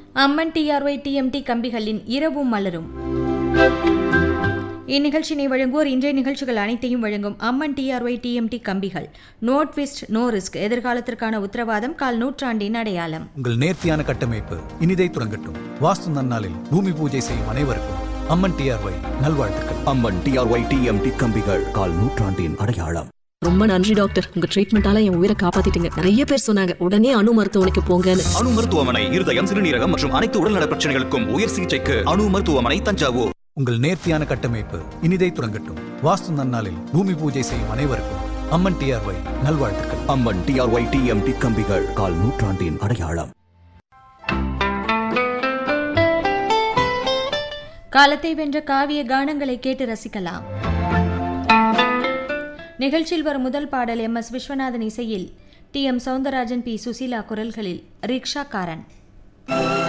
அம்மன் TRY TMT கம்பிகளின் இரவும் மலரும் இந்நிகழ்ச்சியினை வழங்குவோர் இன்றைய நிகழ்ச்சிகள் அனைத்தையும் வழங்கும் அம்மன் டிஆர்ஒய் டிஎம்டி கம்பிகள் நோ ட்விஸ்ட் நோ ரிஸ்க் எதிர்காலத்திற்கான உத்தரவாதம் கால் நூற்றாண்டின் அடையாளம் உங்கள் நேர்த்தியான கட்டமைப்பு இனிதை துறங்கட்டும் வாஸ்து நன்னாளில் பூமி பூஜை செய்யும் அனைவருக்கும் அம்மன் டிஆர்ஒய் நல்வாழ்த்துக்கள் அம்மன் டிஆர்ஒய் டிஎம்டி கம்பிகள் கால் நூற்றாண்டின் அடையாளம் ரொம்ப நன்றி டாக்டர் உங்க ட்ரீட்மெண்டால என் உயிரை காப்பாத்திட்டீங்க நிறைய பேர் சொன்னாங்க உடனே அணு மருத்துவமனைக்கு போங்கன்னு அணு மருத்துவமனை இருதயம் சிறுநீரகம் மற்றும் அனைத்து உடல்நல பிரச்சனைகளுக்கும் உயர் சிகிச்சைக்கு அணு மருத்துவமனை தஞ்சாவூர் உங்கள் நேர்த்தியான கட்டமைப்பு இனிதை துறங்கட்டும் வாஸ்து நன்னாளில் பூமி பூஜை செய்யும் அனைவருக்கும் அம்மன் டிஆர்ஒய் நல்வாழ்த்துக்கள் அம்மன் டிஆர்ஒய் டிஎம்டி கம்பிகள் கால் நூற்றாண்டின் அடையாளம் காலத்தை வென்ற காவிய கானங்களை கேட்டு ரசிக்கலாம் நிகழ்ச்சியில் வரும் முதல் பாடல் எம் எஸ் விஸ்வநாதன் இசையில் T M Soundararajan P Susheela குரல்களில் ரிக்ஷாக்காரன்